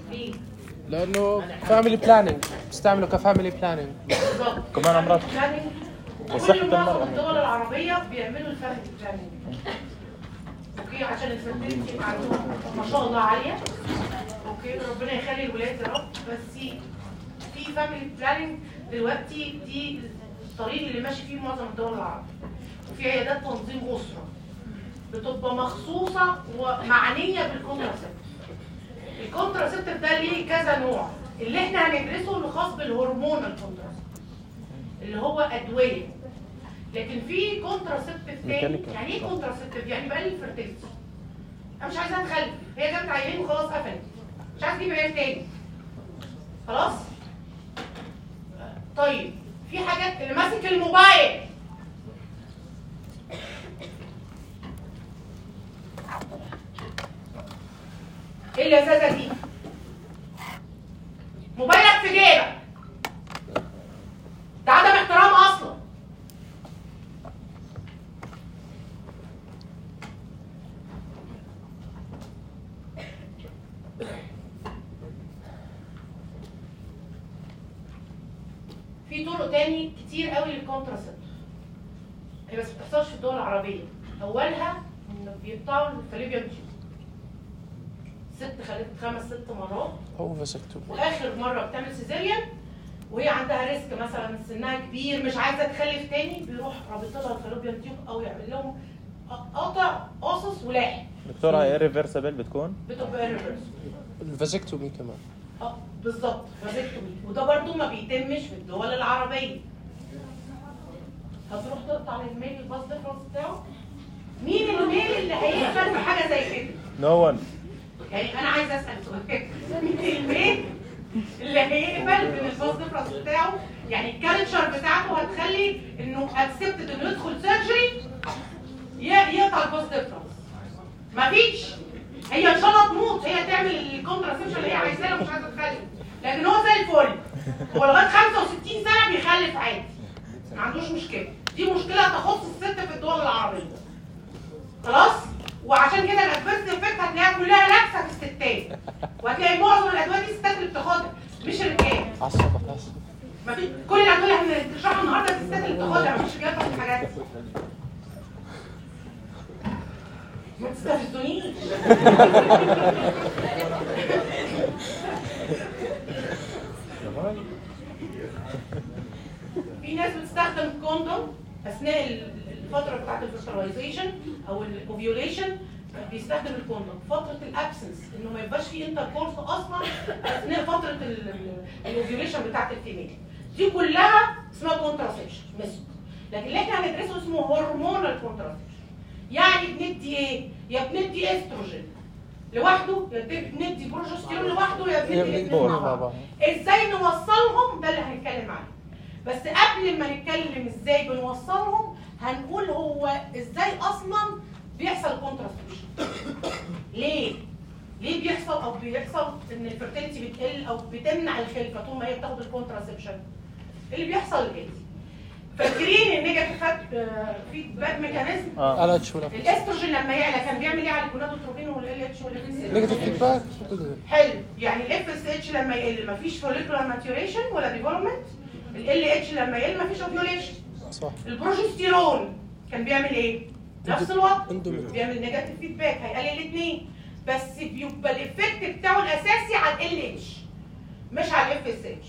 ليه؟ لانه فاميلي بلاننج بتستعمله كفاميلي بلاننج بالظبط كمان أمراض. Planning. وصحة كل معظم المرأة. الدول العربية بيعملوا الفاميلي بلاننج اوكي عشان الفرتيلتي عندهم ما شاء الله عالية اوكي ربنا يخلي الولاد يا رب بس في فاميلي بلاننج دلوقتي دي الطريق اللي ماشي فيه معظم الدول العربية وفي عيادات تنظيم أسرة بتبقى مخصوصة ومعنية بالكونتراسيبت الكونتراسيبتيف ده ليه كذا نوع اللي احنا هندرسه اللي خاص بالهرمون الكونتراسيبتيف اللي هو ادويه لكن في كونتراسيبتيف تاني ميكانيكال. يعني ايه كونتراسيبتيف يعني بقلل الفرتيلتي انا مش عايزاها تخلف هي جابت عيالين وخلاص قفلت مش عايز تجيب عيال تاني خلاص طيب في حاجات اللي ماسك الموبايل ايه اللذاذه دي موبايلك في جيبك ده عدم احترام اصلا في طرق تاني كتير قوي للكونتراسيبت هي بس ما بتحصلش في الدول العربيه اولها انه بيقطعوا الفاليبيوم تيوب ست خلفت خمس ست مرات هو فاسكتومي واخر مره بتعمل سيزيريان وهي عندها ريسك مثلا سنها كبير مش عايزه تخلف تاني بيروح رابط لها الفالوبيان تيوب او يعمل لهم قطع قصص ولاحم دكتورة هي ريفرسبل بتكون بتبقى ريفرس الفازكتومي كمان اه بالظبط فازكتومي وده برضو ما بيتمش في الدول العربيه هتروح تقطع الميل الباص ديفرنس بتاعه مين الميل اللي هيقبل بحاجه زي كده نو ون يعني انا عايزه اسال سؤال مين الميل اللي هيقبل من الباص ديفرنس بتاعه يعني الكالتشر بتاعته هتخلي انه اكسبتد انه يدخل سيرجري يقطع الباص ديفرنس مفيش هي ان شاء الله تموت هي تعمل الكونتراسيبشن اللي هي عايزاه ومش عايزه تخلف لكن هو زي الفل هو لغايه 65 سنه بيخلف عادي ما عندوش مشكله دي مشكله تخص الست في الدول العربيه خلاص وعشان كده الادفيرس افكت هتلاقيها كلها لابسه في الستات وهتلاقي معظم الادويه دي الستات اللي بتاخدها مش الرجاله عصبك عصبك ما في كل الادويه اللي احنا بنشرحها النهارده الستات اللي بتاخدها مفيش رجاله بتاخد الحاجات دي ما تستفزونيش في ناس بتستخدم كوندوم اثناء ال- الفتره بتاعت الفيرتلايزيشن او الاوفيوليشن بيستخدم الكوندوم فتره الابسنس انه ما يبقاش في انتركورس اصلا اثناء فتره الاوفيوليشن بتاعت الفيميل دي كلها اسمها كونتراسيبشن ميثود لكن اللي احنا هندرسه اسمه هرمونال كونتراسيبشن يعني بندي ايه يا بندي استروجين لوحده يا بندي بروجستيرون لوحده يا بندي الاثنين بول مع مع بعض بعض ازاي نوصلهم ده اللي هنتكلم عليه بس قبل ما نتكلم ازاي بنوصلهم هنقول هو ازاي اصلا بيحصل كونتراسبشن ليه ليه بيحصل او بيحصل ان الفرتيلتي بتقل او بتمنع الخلفه طول ما هي بتاخد الكونتراسبشن اللي بيحصل ايه فاكرين النيجاتيف فيدباك ميكانيزم اه انا شو لك الاستروجين لما يعلى كان بيعمل ايه على الجونادوتروبين والال اتش والال نيجاتيف فيدباك حلو يعني الاف اس اتش لما يقل مفيش فوليكولار ماتيوريشن ولا ديفلوبمنت ال اتش لما يقل مفيش اوفيوليشن صح البروجستيرون كان بيعمل ايه نفس الوضع اندوميتريوم. بيعمل نيجاتيف فيدباك هيقلل الاثنين بس بيبقى الايفكت بتاعه الاساسي على ال اتش مش على الاف اس اتش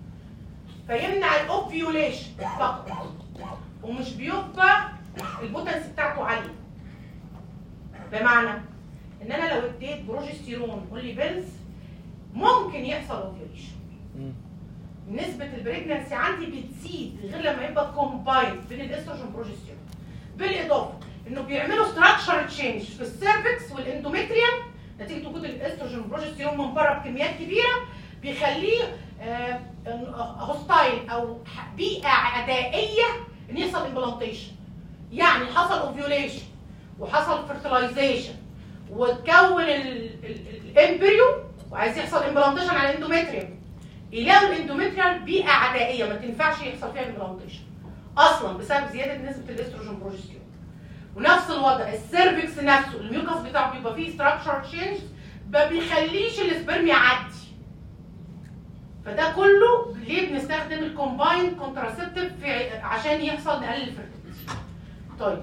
فيمنع الاوفيوليشن فقط ومش بيبقى البوتنس بتاعته عاليه بمعنى ان انا لو اديت بروجستيرون قولي بيلز ممكن يحصل اوفيوليشن مم. نسبة البريجنانسي عندي بتزيد غير لما يبقى كومبايند بين الاستروجين والبروجستيرون بالاضافه انه بيعملوا ستراكشر تشينج في السيرفكس والاندوميتريوم نتيجه وجود الاستروجين والبروجستيرون من بره بكميات كبيره بيخليه هوستايل او ح- بيئه عدائيه ان يحصل امبلانتيشن يعني حصل اوفيوليشن وحصل فيرتلايزيشن وتكون الامبريو وعايز يحصل امبلانتيشن على الاندوميتريوم يلاقوا الاندوميتريال بيئه عدائيه ما تنفعش يحصل فيها امبلانتيشن اصلا بسبب زياده نسبه الاستروجين بروجستيرون ونفس الوضع السيرفكس نفسه الميوكس بتاعه بيبقى فيه ستراكشر تشينج ما بيخليش السبرم يعدي فده كله ليه بنستخدم الكومبايند كونتراسبتيف في عشان يحصل نقلل الفيرتيليتي طيب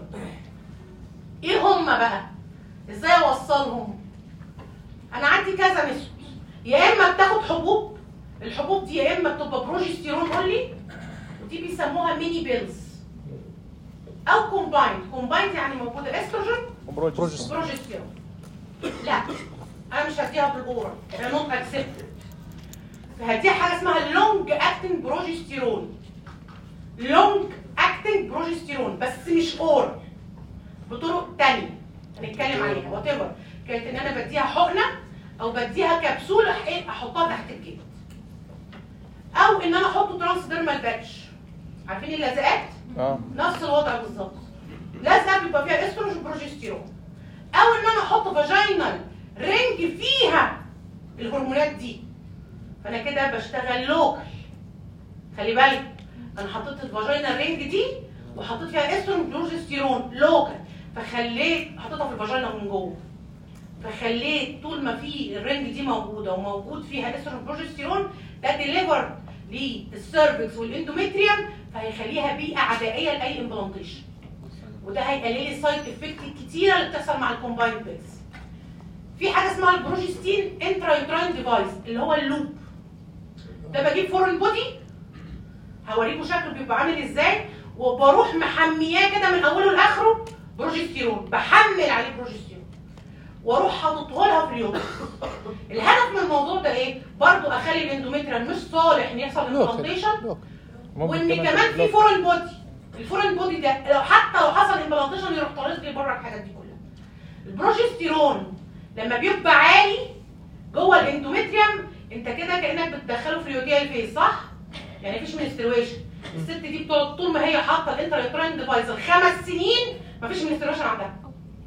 ايه هم بقى ازاي اوصلهم انا عندي كذا ميثود يا اما بتاخد حبوب الحبوب دي يا اما بتبقى بروجستيرون اونلي ودي بيسموها ميني بيلز او كومبايند كومبايند يعني موجوده استروجين وبروجست بروجستيرون لا انا مش هديها بالاورال انا نوت اكسبتد فهديها حاجه اسمها لونج اكتنج بروجستيرون لونج اكتنج بروجستيرون بس مش اورال بطرق تانية هنتكلم عليها وات ايفر كانت ان انا بديها حقنه او بديها كبسوله أح- احطها تحت الجلد او ان انا احط ترانس ديرمال باتش عارفين اللزقات اه نفس الوضع بالظبط لازقه بيبقى فيها استروجين وبروجستيرون او ان انا احط فاجينال رينج فيها الهرمونات دي فانا كده بشتغل لوكال خلي بالك انا حطيت الفاجينال رينج دي وحطيت فيها استروجين وبروجستيرون لوكال فخليت حطيتها في الفاجينا من جوه فخليت طول ما في الرينج دي موجوده وموجود فيها استروجين وبروجستيرون ده ديليفر للسيرفكس والاندوميتريوم فهيخليها بيئه عدائيه لاي امبلانتيشن وده هيقلل لي السايد افكت الكتيره اللي بتحصل مع الكومبايند بيلز في حاجه اسمها البروجستين انترا يوتراين ديفايس اللي هو اللوب ده بجيب فورن بودي هوريكم شكله بيبقى عامل ازاي وبروح محمياه كده من اوله لاخره بروجستيرون بحمل عليه بروجستيرون واروح حاططه لها في اليوم الهدف من الموضوع ده ايه برضو اخلي الاندوميتريال مش صالح ان يحصل لوكال امبلانتيشن لوكال وان كمان في فورن بودي الفورن بودي ده لو حتى لو حصل امبلانتيشن يروح طارد لي بره الحاجات دي كلها البروجستيرون لما بيبقى عالي جوه الاندوميتريوم انت كده كانك بتدخله في اليوديال فيز صح يعني مفيش منسترويشن الست دي بتقعد طول ما هي حاطه الانترا ديفايس خمس سنين مفيش منسترويشن عندها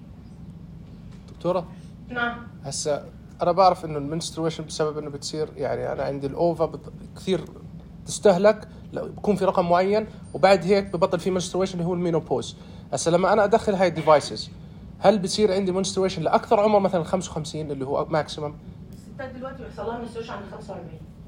دكتوره نعم هسه انا بعرف انه المنسترويشن بسبب انه بتصير يعني انا عندي الاوفا بت- كثير تستهلك لو بيكون في رقم معين وبعد هيك ببطل في منسترويشن اللي هو المينوبوز هسه لما انا ادخل هاي الديفايسز هل بتصير عندي منسترويشن لاكثر عمر مثلا 55 اللي هو ماكسيمم الستات دلوقتي بيحصل لها منسترويشن عند 45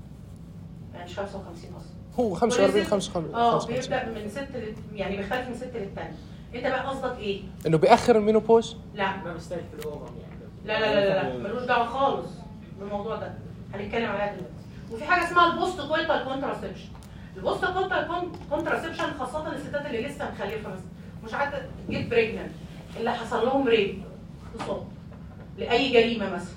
يعني مش 55 اصلا هو 45 كل ست- 55 اه 55 بيبدا من ست لت... يعني بيختلف من ست للتانية انت بقى قصدك ايه؟ انه بياخر المينوبوز لا ما بيستهلك في الاوفر يعني لا لا لا لا, لا. ملوش دعوه خالص بالموضوع ده هنتكلم عليها دلوقتي وفي حاجه اسمها البوست كويتال كونتراسبشن البوست كويتال كونتراسبشن خاصه الستات اللي لسه مخلفه مثلا مش عارفه تجيب بريجننت اللي حصل لهم ريب اغتصاب لاي جريمه مثلا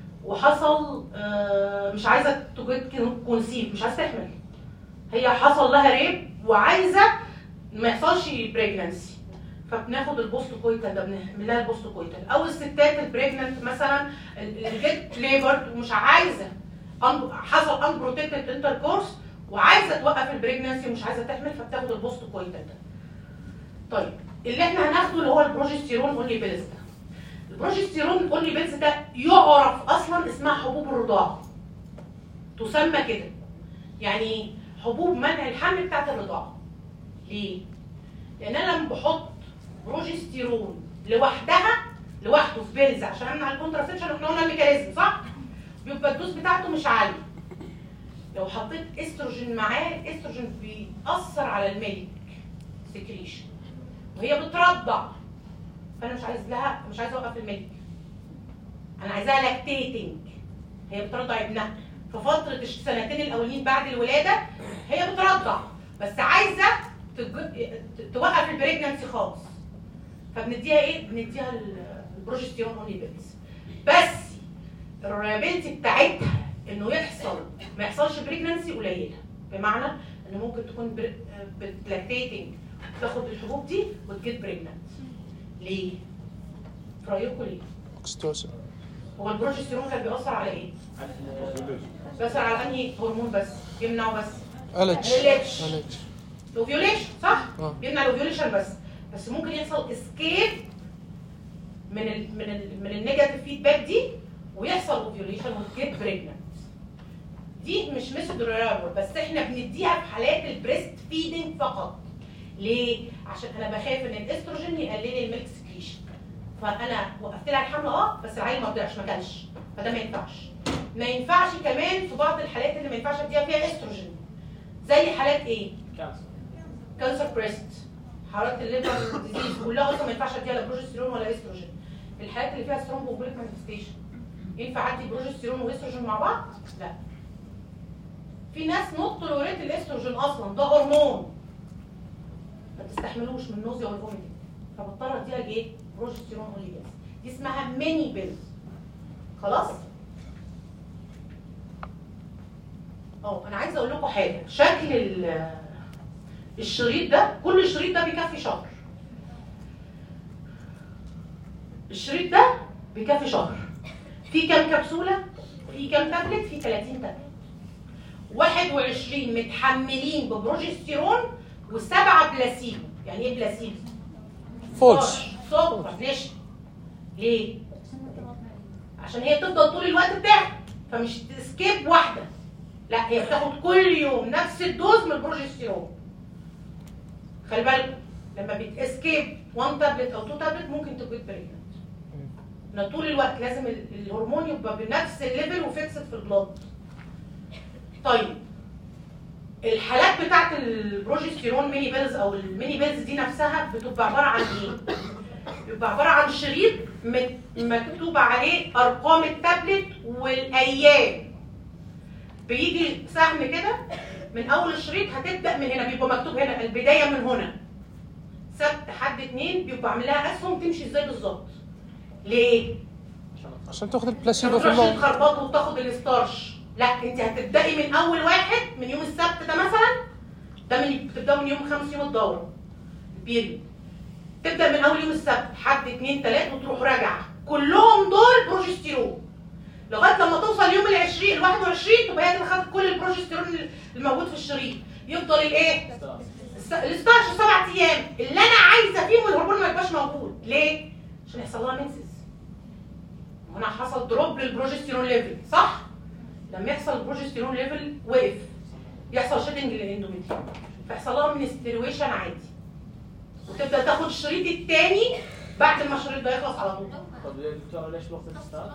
وحصل آه، مش عايزه تجيب كونسيف مش عايزه تحمل هي حصل لها ريب وعايزه ما يحصلش بريجننسي فبناخد البوست كويتال ده بنعمل لها البوست كويتال او الستات البريجننت مثلا اللي جت ليبر ومش عايزه un- حصل ان بروتكتد انتركورس وعايزه توقف البريجننسي ومش عايزه تحمل فبتاخد البوست كويتال ده طيب اللي احنا هناخده اللي هو البروجستيرون اونلي بيلز ده البروجستيرون اونلي بيلز ده يعرف اصلا اسمها حبوب الرضاعه تسمى كده يعني حبوب منع الحمل بتاعت الرضاعه ليه؟ لان انا لما بحط بروجستيرون لوحدها لوحده في بيلز عشان امنع الكونتراسبشن احنا قلنا الميكانيزم صح؟ بيبقى الدوز بتاعته مش عاليه لو حطيت استروجين معاه الاستروجين بيأثر على الميلك سكريشن وهي بترضع فانا مش عايز لها مش عايزه اوقف الميلك انا عايزاها لاكتيتنج هي بترضع ابنها في فتره السنتين الاولين بعد الولاده هي بترضع بس عايزه تج- توقف البريجننسي خالص فبنديها ايه؟ بنديها ال- البروجستيرون اونلي بيلز بس الريابيلتي بتاعتها انه يحصل ما يحصلش بريجننسي قليله بمعنى ان ممكن تكون بتلاكتيتنج تاخد الحبوب دي وتجيب بريجننت ليه؟ في رايكم ليه؟ اوكستوسن هو البروجستيرون كان بيأثر على ايه؟ بيأثر على انهي هرمون بس؟ يمنعه بس الج الاتش. الج الاوفيوليشن صح؟ آه. بيمنع الاوفيوليشن بس بس ممكن يحصل اسكيب من ال من ال من النيجاتيف فيدباك دي ويحصل اوفيوليشن وتجيب بريجننت دي مش ميثود ريلابل بس احنا بنديها في حالات البريست فيدنج فقط ليه؟ عشان انا بخاف ان الاستروجين يقلل لي الميلك سكريشن فانا وقفت لها الحمل اه بس العيل ما طلعش ما كلش فده ما ينفعش ما ينفعش كمان في بعض الحالات اللي ما ينفعش اديها فيها استروجين زي حالات ايه كانسر بريست حالات الليفر ديزيز كلها اصلا ما ينفعش اديها لا بروجستيرون ولا استروجين الحالات اللي فيها ثرومبوبوليك مانيفستيشن ينفع ادي بروجستيرون واستروجين مع بعض لا في ناس نوت تولوريت الاستروجين اصلا ده هرمون ما تستحملوش من النوزيا والفوميتنج فبضطر اديها ايه بروجستيرون اونلي بس دي اسمها ميني بيلز خلاص اه انا عايزه اقول لكم حاجه شكل ال- الشريط ده كل شريط ده بيكفي شهر الشريط ده بيكفي شهر في كام كبسوله في كام تابلت في 30 تابلت 21 متحملين ببروجستيرون وسبعه بلاسيبو يعني ايه بلاسيبو فولس سكر نشا ليه عشان هي تفضل طول الوقت بتاعها فمش تسكيب واحده لا هي بتاخد كل يوم نفس الدوز من البروجستيرون خلي بالكم لما بتسكيب 1 تابلت او 2 تابلت ممكن تبقى بريجننت ان طول الوقت لازم ال- الهرمون يبقى بنفس الليفل وفيكسد في البلاد طيب الحالات بتاعت البروجستيرون ميني بيلز او الميني بيلز دي نفسها بتبقى عباره عن ايه؟ بيبقى عباره عن شريط مت- مكتوب عليه ارقام التابلت والايام بيجي سهم كده من اول الشريط هتبدا من هنا بيبقى مكتوب هنا البدايه من هنا سبت حد اتنين بيبقى عامل لها اسهم تمشي ازاي بالظبط ليه؟ عشان تاخذ ما البلاسيبو في تروحش الموت تخربطه وتاخد الستارش لا انت هتبداي من اول واحد من يوم السبت ده مثلا ده من بتبداوا من يوم خمس يوم الدوره البيريود تبدا من اول يوم السبت حد اتنين تلاته وتروح راجعه كلهم دول بروجستيرون لغايه لما توصل يوم ال 20 ال 21 تبقى هي كده خدت كل البروجستيرون الموجود في الشريط يفضل الايه؟ الس- الستارش سبع ايام اللي انا عايزه فيهم الهرمون ما يبقاش موجود ليه؟ عشان يحصل لها منسس هنا حصل دروب للبروجستيرون ليفل صح؟ لما يحصل البروجستيرون ليفل وقف يحصل شيدنج للاندوميتريوم فيحصل لها منسترويشن عادي وتبدا تاخد الشريط الثاني بعد ما الشريط ده يخلص على طول طب يا دكتور ليش وقت الاستاذ؟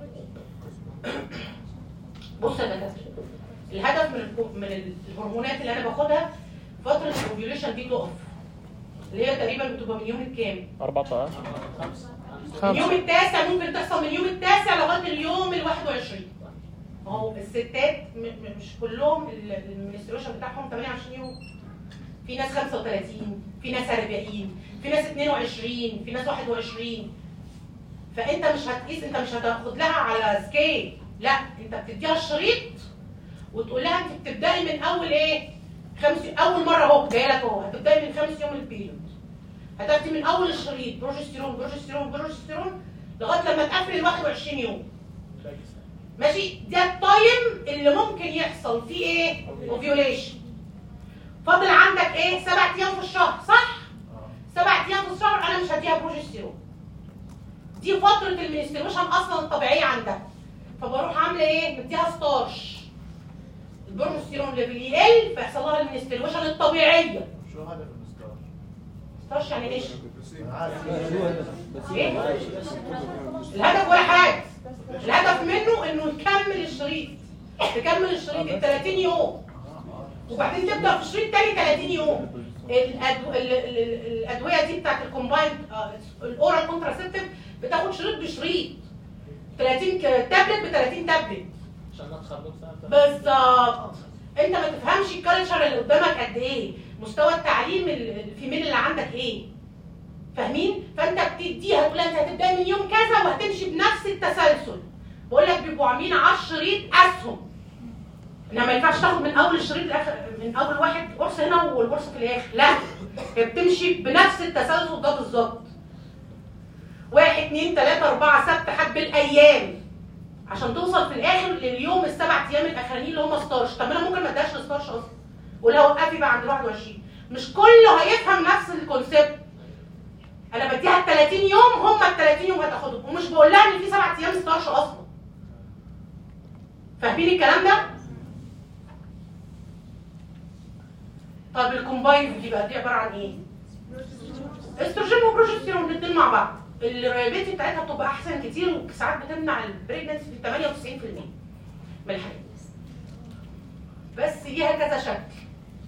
بص يا دكاتره الهدف من الكو- من الهرمونات اللي انا باخدها فتره الاوفيوليشن دي تقف اللي هي تقريبا بتبقى من يوم الكام؟ 14 من يوم خمسة التاسع ممكن تحصل من يوم التاسع لغايه اليوم ال 21 ما هو الستات م- م- مش كلهم ال- المنستريشن بتاعهم 28 يوم في ناس 35 في ناس 40 في ناس 22 في ناس 21 فانت مش هتقيس انت مش هتاخد لها على سكيل لا انت بتديها الشريط وتقول لها انت بتبداي من اول ايه خمس اول مره اهو جايه لك اهو هتبداي من خامس يوم البيريود هتاخدي من اول الشريط بروجستيرون بروجستيرون بروجستيرون لغايه لما تقفل ال 21 يوم ماشي ده التايم اللي ممكن يحصل فيه ايه اوفيوليشن فاضل عندك ايه سبع ايام في الشهر صح سبع ايام في الشهر انا مش هديها بروجستيرون دي فتره المنستريشن اصلا الطبيعيه عندها فبروح عامله ايه مديها ستارش البروجستيرون ليفل يقل فيحصل لها المنستريشن الطبيعيه شو هدف الستار؟ ستارش يعني ايش عارف ايه الهدف ولا حاجه الهدف منه انه يكمل الشريط تكمل الشريط ال 30 يوم وبعدين تبدا في الشريط تاني 30 يوم الأدو... ال- ال- ال- الادويه دي بتاعت الكومبايند الاورال كونتراسيبتيف بتاخد شريط بشريط 30 ك- تابلت ب 30 تابلت عشان ما تخربط بالظبط انت ما تفهمش الكالتشر اللي قدامك قد ايه مستوى التعليم ال- الفيميل اللي عندك ايه فاهمين فانت بتديها تقول لها انت هتبداي من يوم كذا وهتمشي بنفس التسلسل بقول لك بيبقوا عاملين على الشريط اسهم انما ما ينفعش تاخد من اول الشريط لاخر من اول واحد قرص هنا والقرص في الاخر لا هي بتمشي بنفس التسلسل ده بالظبط واحد اتنين تلاته اربعه سبت حد بالايام عشان توصل في الاخر لليوم السبع ايام الاخرانيين اللي هم ستارش طب ما انا ممكن ما اديهاش الستارش اصلا ولا وقفي بقى عند 21 مش كله هيفهم نفس الكونسيبت انا بديها ال 30 يوم هم ال 30 يوم هتاخدهم ومش بقول لها ان في سبع ايام ستارش اصلا فاهمين الكلام ده؟ طب الكومباين دي بقى دي عباره عن ايه؟ استروجين وبروجستيرون الاثنين مع بعض الريابيتي بتاعتها بتبقى احسن كتير وساعات بتمنع البريجنسي في 98% من الحياه بس ليها كذا شكل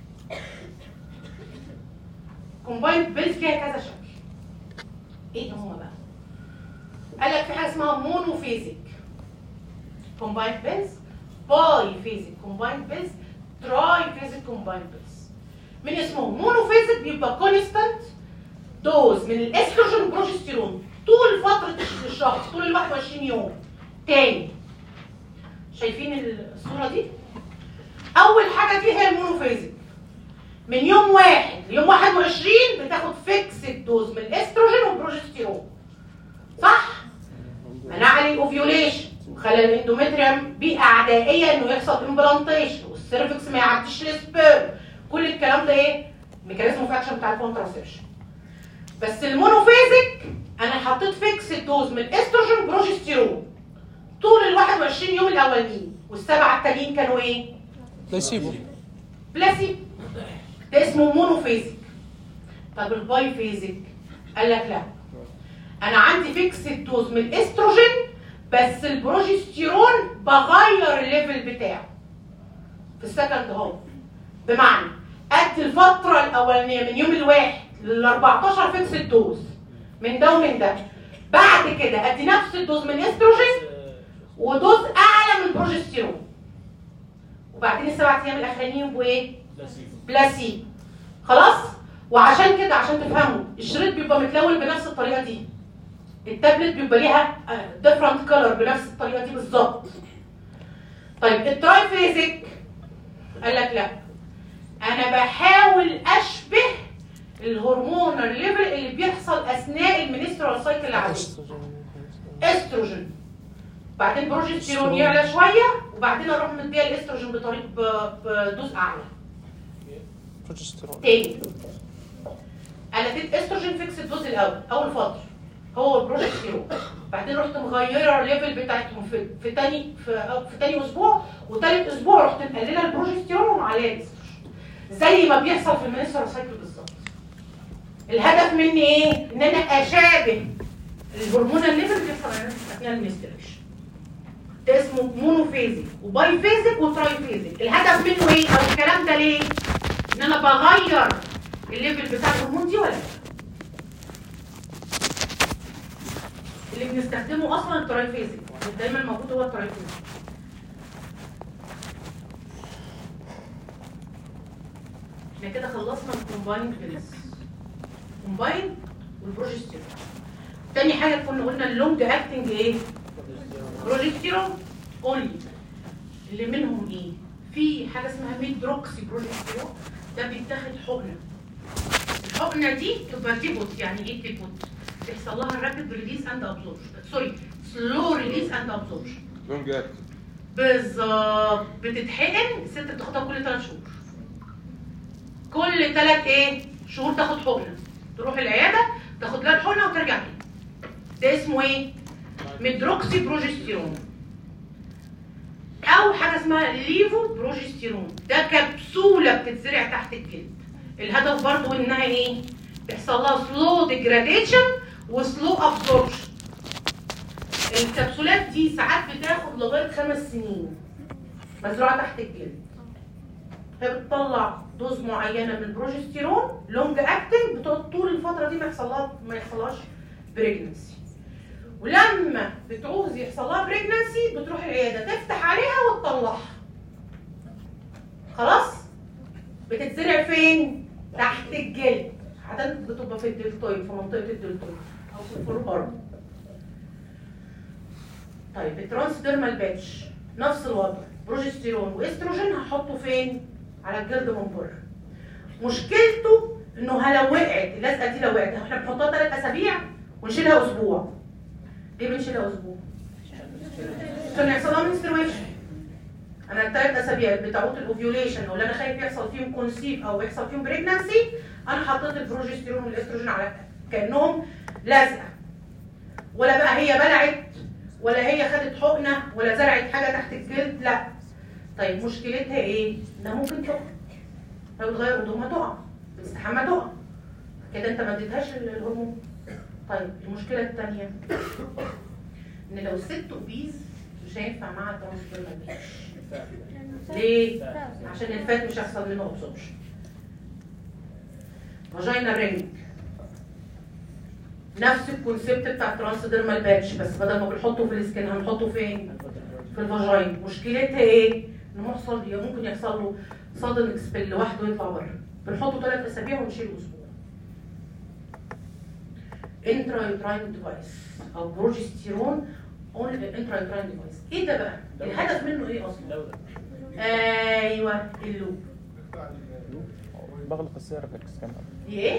كومبايند بيلز فيها كذا شكل ايه هما بقى قال لك في حاجه اسمها مونوفيزيك كومبايند بيلز باي فيزيك كومبايند بيلز تراي فيزيك كومبايند بيلز من اسمه مونوفيزيك بيبقى كونستانت دوز من الاستروجين والبروجستيرون طول فتره الشهر طول ال 21 يوم تاني شايفين الصوره دي اول حاجه دي هي المونوفيزيك من يوم واحد ليوم 21 بتاخد فيكس دوز من الاستروجين والبروجستيرون صح منع لي الاوفيوليشن وخلى الاندومتريوم بيئه عدائيه انه يحصل امبلانتيشن والسيرفكس ما يعديش السبيرم كل الكلام ده ايه ميكانيزم اوف اكشن بتاع الكونتراسبشن بس المونوفيزيك انا حطيت فيكس دوز من الاستروجين بروجستيرون طول ال 21 يوم الاولانيين والسبعه التانيين كانوا ايه؟ لا يسيبوا بلاسيبو ده اسمه مونوفيزيك طب الباي فيزيك قال لك لا انا عندي فيكس دوز من الاستروجين بس البروجستيرون بغير الليفل بتاعه في السكند هو بمعنى قد الفتره الاولانيه من يوم الواحد لل 14 فيكس الدوز من ده ومن ده بعد كده ادي نفس الدوز من استروجين ودوز اعلى من البروجستيرون وبعدين السبع ايام الاخرانيين يبقوا ايه؟ بلاسيبو خلاص وعشان كده عشان تفهموا الشريط بيبقى متلون بنفس الطريقه دي التابلت بيبقى ليها ديفرنت كلر بنفس الطريقه دي بالظبط طيب التراي فيزيك قال لك لا انا بحاول اشبه الهرمونال ليفل اللي بيحصل اثناء المنسترال سايكل العادي استروجين بعدين بروجستيرون يعلى شويه وبعدين اروح مديها الاستروجين بطريق ب- بدوز اعلى بروجستيرون تاني انا اديت استروجين فيكس الدوز الاول اول فتره هو البروجستيرون بعدين رحت مغيره الليفل بتاعتهم في في تاني في, في تاني اسبوع وتالت اسبوع رحت مقلله البروجستيرون ومعليه الاستروجين زي ما بيحصل في المنستر سايكل بالظبط الهدف مني ايه؟ ان انا اشابه الهرمون الليفل اللي بيحصل اثناء المنستريشن ده اسمه مونوفيزيك وباي فيزيك وتراي فيزيك الهدف منه ايه او الكلام ده ليه ان انا بغير الليفل بتاع الهرمون دي ولا لا اللي بنستخدمه اصلا التراي فيزيك دايما موجود هو التراي فيزيك احنا كده خلصنا الكومبايند بيلز كومبايند والبروجستيرون تاني حاجه كنا قلنا اللونج اكتنج ايه بروجستيرون اونلي اللي منهم ايه في حاجه اسمها ميدروكسي بروجستيرون ده بيتاخد حقنه الحقنه دي تبقى تيبوت يعني ايه تيبوت بيحصل لها رابيد ريليز اند ابزوربشن سوري سلو ريليز اند ابزوربشن لونج اكت بالظبط بتتحقن الست بتاخدها كل ثلاث شهور كل ثلاث ايه شهور تاخد حقنه تروح العياده تاخد لها الحقنه وترجع تاني ده اسمه ايه ميدروكسي بروجستيرون او حاجه اسمها ليفو بروجستيرون ده كبسوله بتتزرع تحت الجلد الهدف برضو انها ايه بيحصل لها سلو ديجراديشن وسلو ابسوربشن الكبسولات دي ساعات بتاخد لغايه خمس سنين مزروعه تحت الجلد هي بتطلع دوز معينه من البروجستيرون لونج اكتنج بتقعد طول الفتره دي ما يحصلها ما يحصلهاش بريجنسي ولما بتعوز يحصل لها بريجنسي بتروح العياده تفتح عليها وتطلعها خلاص بتتزرع فين تحت الجلد عاده بتبقى في الدلتويد في منطقه الدلتويد او في الفروبر طيب الترانسديرمال باتش نفس الوضع بروجستيرون واستروجين هحطه فين على الجلد من بره مشكلته انه لو وقعت اللزقه دي لو وقعت احنا بنحطها ثلاث اسابيع ونشيلها اسبوع ليه بنشيلها اسبوع عشان يحصل لها منسترويشن انا الثلاث اسابيع بتاعت الاوفيوليشن او اللي انا خايف يحصل فيهم كونسيف او يحصل فيهم بريجنسي انا حطيت البروجستيرون والاستروجين على كانهم لازقه ولا بقى هي بلعت ولا هي خدت حقنه ولا زرعت حاجه تحت الجلد لا طيب مشكلتها ايه؟ انها ممكن تقع لو بتغير هدومها تقع بتستحمى تقع كده انت ما اديتهاش الهرمون طيب المشكله الثانيه ان لو الست اوبيز مش مش هينفع مع الترانسفيرمال باتش ليه؟ عشان الفات مش هيحصل منه ابسوربشن فاجينا رينج نفس الكونسيبت بتاع الترانسديرمال باتش بس بدل ما بنحطه في السكين هنحطه فين؟ في الفاجين مشكلتها ايه؟ انه يحصل ممكن يحصل له صدن اكسبل لوحده يطلع بره بنحطه ثلاث اسابيع ونشيله اسبوع انترا يوتراين ديفايس او بروجستيرون اون انترا يوتراين ديفايس ايه ده بقى؟ الهدف منه ايه اصلا؟ دولة ايوه اللوب بغلق السيرفكس كمان دي ايه؟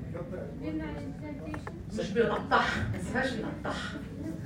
مش بيقطعها ما اسمهاش بيقطعها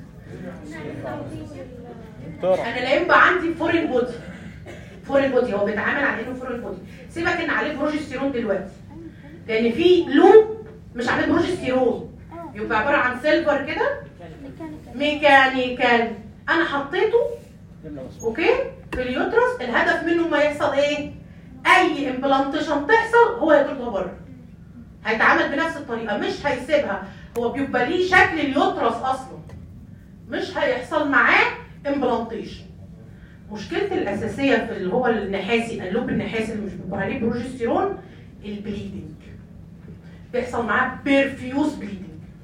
دكتورة انا لا يبقى عندي فورين بودي فورين بودي هو بيتعامل على انه فورين بودي سيبك ان عليه بروجستيرون دلوقتي لان في لوب مش عليه بروجستيرون يبقى عباره عن سيلفر كده ميكانيكال انا حطيته اوكي في اليوترس الهدف منه ما يحصل ايه اي امبلانتيشن تحصل هو يطردها بره هيتعامل بنفس الطريقه مش هيسيبها هو بيبقى ليه شكل اليوترس اصلا مش هيحصل معاه امبلانتيشن مشكلة الأساسية في اللي هو النحاسي اللوب النحاسي اللي مش بيبقى عليه بروجستيرون البليدنج بيحصل معاه بيرفيوز بليدنج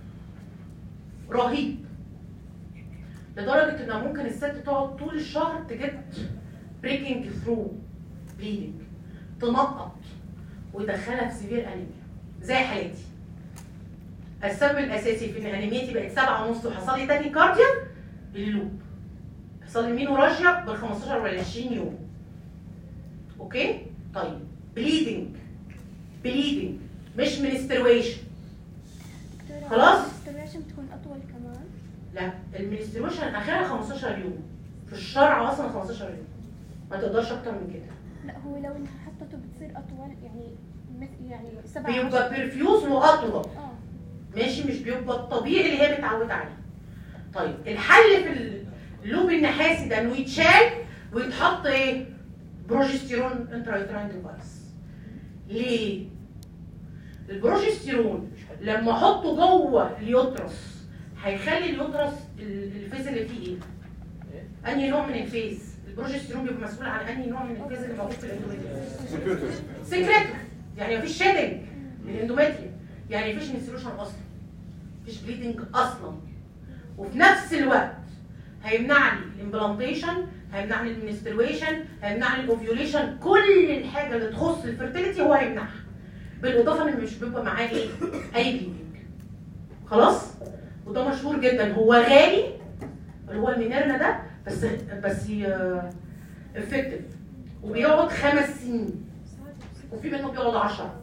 رهيب لدرجة إنها ممكن الست تقعد طول الشهر تجد بريكنج ثرو بليدنج تنقط ويدخلها في سيفير أنيميا زي حالتي السبب الأساسي في إن أنيميتي بقت سبعة ونص وحصل لي تاني كارديا اللوب حصل لي مينوراجيا بال 15 ولا 20 يوم اوكي طيب بليدنج بليدنج مش منسترويشن خلاص؟ الستريشن بتكون اطول كمان لا المنسترويشن اخرها 15 يوم في الشرع اصلا 15 يوم ما تقدرش اكتر من كده لا هو لو انها حطته بتصير اطول يعني مثل يعني سبعة بيبقى بيرفيوز واطول اه ماشي مش بيبقى الطبيعي اللي هي متعوده عليه طيب الحل في اللوب النحاسي ده انه يتشال ويتحط ايه بروجستيرون انترايتراين ديفايس ليه البروجستيرون لما احطه جوه اليوترس هيخلي اليوترس ال- الفيز اللي فيه ايه انهي نوع من الفيز البروجستيرون بيبقى مسؤول عن انهي نوع من الفيز اللي موجود في الاندوميتريوم سكريت يعني مفيش شيدنج للاندوميتريوم يعني مفيش انسلوشن اصلا مفيش بليدنج اصلا وفي نفس الوقت هيمنع لي الامبلانتيشن هيمنع لي المنسترويشن هيمنع لي الاوفيوليشن كل الحاجه اللي تخص الفيرتيليتي هو هيمنعها بالاضافه ان مش بيبقى معاه ايه اي بليدنج خلاص وده مشهور جدا هو غالي اللي هو المينيرنا ده بس بس افكتيف وبيقعد خمس سنين وفي منه بيقعد 10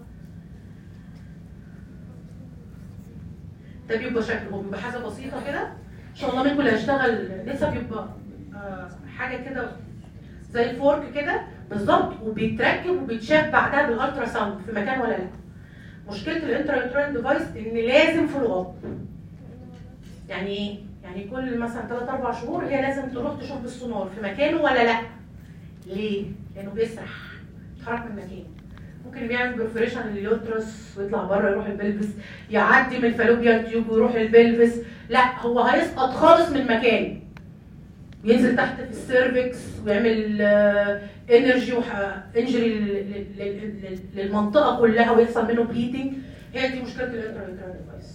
ده بيبقى شكله هو بيبقى حاجه بسيطه كده ان شاء الله منكم اللي هيشتغل لسه بيبقى آه، حاجه كده زي الفورك كده بالظبط وبيتركب وبيتشاف بعدها بالالترا ساوند في مكان ولا لا مشكله الانترا يوتراين ديفايس ان لازم فولو اب يعني ايه يعني كل مثلا 3 4 شهور هي لازم تروح تشوف بالسونار في مكانه ولا لا ليه لانه بيسرح يتحرك من مكانه ممكن بيعمل برفوريشن لليوترس ويطلع بره يروح البلفس يعدي من الفالوبيان تيوب ويروح البلفس لا هو هيسقط خالص من مكانه ينزل تحت في السيرفكس ويعمل انرجي انجري للمنطقه كلها ويحصل منه بليدنج هي دي مشكله الانترا ديفايس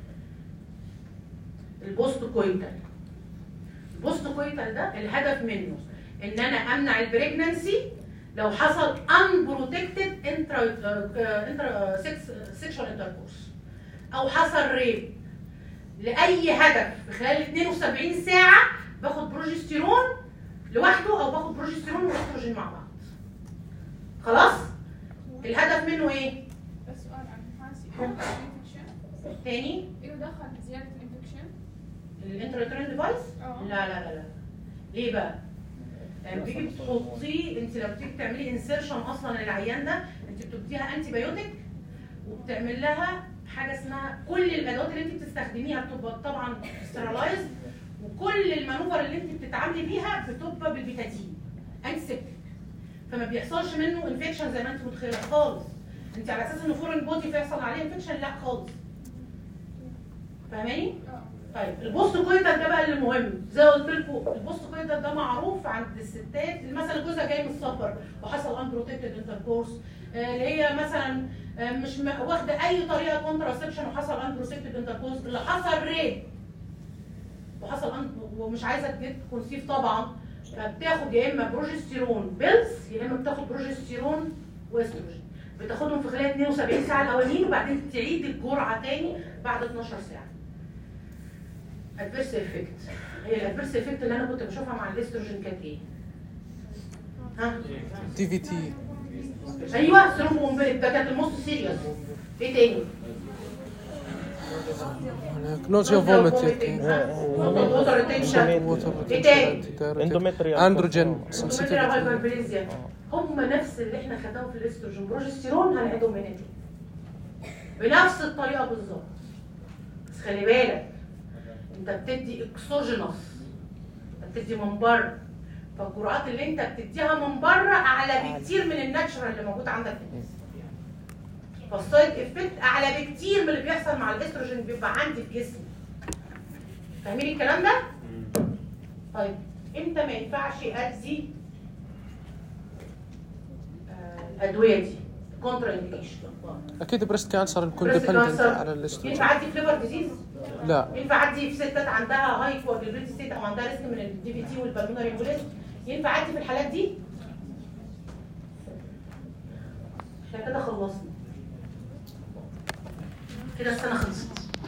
البوست كويتال البوست كويتال ده الهدف منه ان انا امنع البريجننسي لو حصل unprotected intra انترا sexual intercourse او حصل ريب لاي هدف في خلال 72 ساعه باخد بروجستيرون لوحده او باخد بروجستيرون واستروجين مع بعض خلاص الهدف منه ايه بس سؤال عن حاسي الانفكشن تاني ايه دخل زياده الانفكشن؟ الانتراترين ديفايس اه لا لا لا لا ليه بقى لما بتيجي بتحطيه انت لما بتيجي تعملي انسيرشن اصلا للعيان ده انت بتديها انتي بايوتيك وبتعمل لها حاجه اسمها كل الادوات اللي انت بتستخدميها بتبقى طبعا سترالايز وكل المانوفر اللي انت بتتعاملي بيها بتبقى بالبيتادين انتي سيبتيك فما بيحصلش منه انفكشن زي ما انت متخيله خالص انت على اساس انه فورن بودي فيحصل عليه انفكشن لا خالص فاهماني؟ اه طيب البوست كويتر ده بقى اللي مهم زي ما قلت لكم البوست كويتر ده معروف عند الستات اللي مثلا جوزها جاي من السفر وحصل ان بروتكتد انتركورس اللي هي مثلا آه، مش م- واخده اي طريقه كونتراسبشن وحصل ان بروتكتد انتركورس اللي حصل ريب وحصل ان ومش عايزه تجيب كونسيف طبعا فبتاخد يا اما بروجستيرون بيلز يا اما بتاخد بروجستيرون واستروجين بتاخدهم في خلال 72 ساعه الاولانيين وبعدين تعيد الجرعه تاني بعد 12 ساعه ادفيرس افكت هي الادفيرس افكت اللي انا كنت بشوفها مع الاستروجين كانت ايه؟ ها؟ دي في تي ايوه ثرومبومبيليك ده كانت الموست سيريس ايه تاني؟ نوزيا فوميتنج ووتر ريتنشن ايه تاني؟ اندوميتريال اندروجين ومثل هايبربليزيا هم نفس اللي احنا خدناهم في الاستروجين بروجستيرون هنعيدهم هنا تاني بنفس الطريقه بالظبط بس خلي بالك انت بتدي اكسوجينوس انت بتدي من بره فالجرعات اللي انت بتديها من بره اعلى بكتير من الناتشرال اللي موجود عندك في الجسم فالسايد افكت اعلى بكتير من اللي بيحصل مع الاستروجين بيبقى عندي في جسمي فاهمين الكلام ده؟ طيب امتى ما ينفعش ادي آه، الادويه دي كونترا انديكيشن اكيد بريست كانسر يكون بريست ديبندنت كانسر. على الاستروجين ينفع ادي فليفر ديزيز لا ينفع ادي في ستات عندها هاي كوابيلتي ستيت او عندها ريسك من الدي في تي والبلمونري امبوليزم ينفع ادي في الحالات دي احنا كده خلصنا كده السنه خلصت